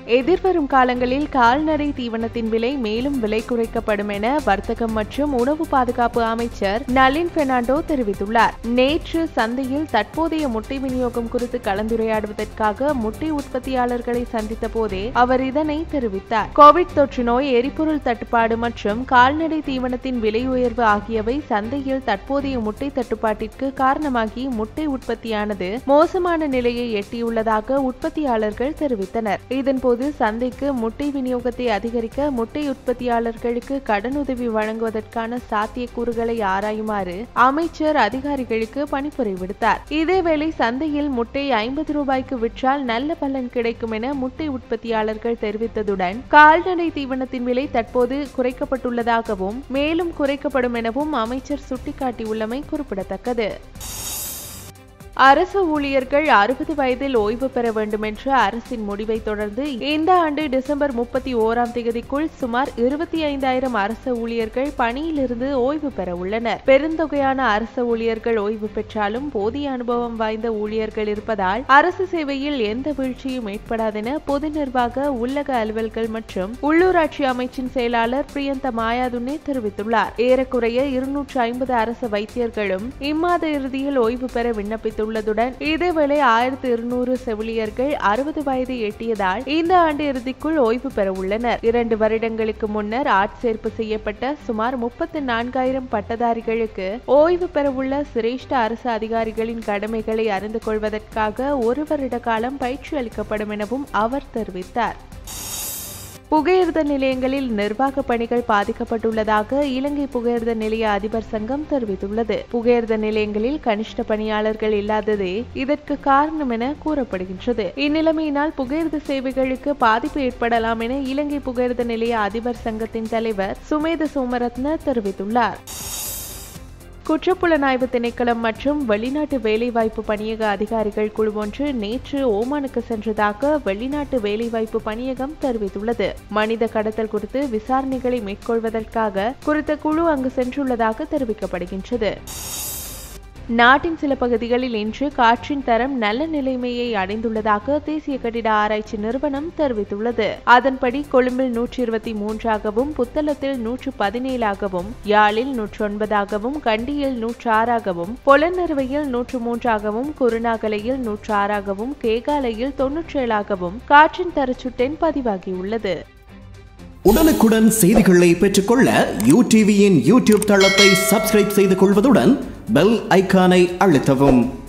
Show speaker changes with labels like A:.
A: எதிர்வரும் காலங்களில் கால்நடை தீவனத்தின் விலை மேலும் விலை குறைக்கப்படும் என வர்த்தகம் மற்றும் உணவு பாதுகாப்பு அமைச்சர் நளின் பெர்னாண்டோ தெரிவித்துள்ளார் நேற்று சந்தையில் தற்போதைய முட்டை விநியோகம் குறித்து கலந்துரையாடுவதற்காக முட்டை உற்பத்தியாளர்களை சந்தித்த போதே அவர் இதனை தெரிவித்தார் கோவிட் தொற்று நோய் எரிபொருள் தட்டுப்பாடு மற்றும் கால்நடை தீவனத்தின் விலை உயர்வு ஆகியவை சந்தையில் தற்போதைய முட்டை தட்டுப்பாட்டிற்கு காரணமாகி முட்டை உற்பத்தியானது மோசமான நிலையை எட்டியுள்ளதாக உற்பத்தியாளர்கள் தெரிவித்தனர் இதன்போது சந்தைக்கு முட்டை விநியோகத்தை அதிகரிக்க முட்டை உற்பத்தியாளர்களுக்கு கடனுதவி வழங்குவதற்கான சாத்தியக்கூறுகளை ஆராயுமாறு அமைச்சர் அதிகாரிகளுக்கு பணிப்புரை விடுத்தார் இதேவேளை சந்தையில் முட்டை ஐம்பது ரூபாய்க்கு விற்றால் நல்ல பலன் கிடைக்கும் என முட்டை உற்பத்தியாளர்கள் தெரிவித்ததுடன் கால்நடை தீவனத்தின் விலை தற்போது குறைக்கப்பட்டுள்ளதாகவும் மேலும் குறைக்கப்படும் எனவும் அமைச்சர் சுட்டிக்காட்டியுள்ளமை குறிப்பிடத்தக்கது அரசு ஊழியர்கள் அறுபது வயதில் ஓய்வு பெற வேண்டும் என்ற அரசின் முடிவை தொடர்ந்து இந்த ஆண்டு டிசம்பர் முப்பத்தி ஓராம் தேதிக்குள் சுமார் இருபத்தி ஐந்தாயிரம் அரசு ஊழியர்கள் பணியிலிருந்து ஓய்வு பெற உள்ளனர் பெருந்தொகையான அரசு ஊழியர்கள் ஓய்வு பெற்றாலும் போதிய அனுபவம் வாய்ந்த ஊழியர்கள் இருப்பதால் அரசு சேவையில் எந்த வீழ்ச்சியும் ஏற்படாதென பொது நிர்வாக உள்ளக அலுவல்கள் மற்றும் உள்ளூராட்சி அமைச்சின் செயலாளர் பிரியந்த மாயாதுன்னே தெரிவித்துள்ளார் ஏறக்குறைய இருநூற்று ஐம்பது அரசு வைத்தியர்களும் இம்மாத இறுதியில் ஓய்வு பெற விண்ணப்பித்துள்ளனர் உள்ளதுடன் இதேவேளை ஆயிரத்தி இருநூறு செவிலியர்கள் அறுபது வயது எட்டியதால் இந்த ஆண்டு இறுதிக்குள் ஓய்வு பெற உள்ளனர் இரண்டு வருடங்களுக்கு முன்னர் ஆட்சேர்ப்பு செய்யப்பட்ட சுமார் முப்பத்தி நான்காயிரம் பட்டதாரிகளுக்கு ஓய்வு பெறவுள்ள சிரேஷ்ட அரசு அதிகாரிகளின் கடமைகளை அறிந்து கொள்வதற்காக ஒரு வருட காலம் பயிற்சி அளிக்கப்படும் எனவும் அவர் தெரிவித்தார் புகையிரத நிலையங்களில் நிர்வாக பணிகள் பாதிக்கப்பட்டுள்ளதாக இலங்கை புகையிரத நிலைய அதிபர் சங்கம் தெரிவித்துள்ளது புகையிரத நிலையங்களில் கனிஷ்ட பணியாளர்கள் இல்லாததே இதற்கு காரணம் என கூறப்படுகின்றது இந்நிலைமையினால் புகையிரத சேவைகளுக்கு பாதிப்பு ஏற்படலாம் என இலங்கை புகையிரத நிலைய அதிபர் சங்கத்தின் தலைவர் சுமேத சோமரத்ன தெரிவித்துள்ளார் குற்றப்புலனாய்வு திணைக்களம் மற்றும் வெளிநாட்டு வேலைவாய்ப்பு பணியக அதிகாரிகள் குழு ஒன்று நேற்று ஓமானுக்கு சென்றதாக வெளிநாட்டு வேலைவாய்ப்பு பணியகம் தெரிவித்துள்ளது மனித கடத்தல் குறித்து விசாரணைகளை மேற்கொள்வதற்காக குறித்த குழு அங்கு சென்றுள்ளதாக தெரிவிக்கப்படுகின்றது நாட்டின் சில பகுதிகளில் இன்று காற்றின் தரம் நல்ல நிலைமையை அடைந்துள்ளதாக தேசிய கட்டிட ஆராய்ச்சி நிறுவனம் தெரிவித்துள்ளது அதன்படி கொழும்பில் நூற்றி இருபத்தி மூன்றாகவும் புத்தளத்தில் நூற்று பதினேழாகவும் யாழில் நூற்று ஒன்பதாகவும் கண்டியில் நூற்று ஆறாகவும் பொலன்னறுவையில் நூற்று மூன்றாகவும் குருநாகலையில் நூற்று ஆறாகவும் கேகாலையில் தொன்னூற்றி ஏழாகவும் காற்றின் தரச்சுட்டெண் பதிவாகியுள்ளது
B: உடனுக்குடன் செய்திகளை பெற்றுக்கொள்ள யூ டிவியின் யூடியூப் தளத்தை சப்ஸ்கிரைப் செய்து கொள்வதுடன் பெல் ஐக்கானை அழுத்தவும்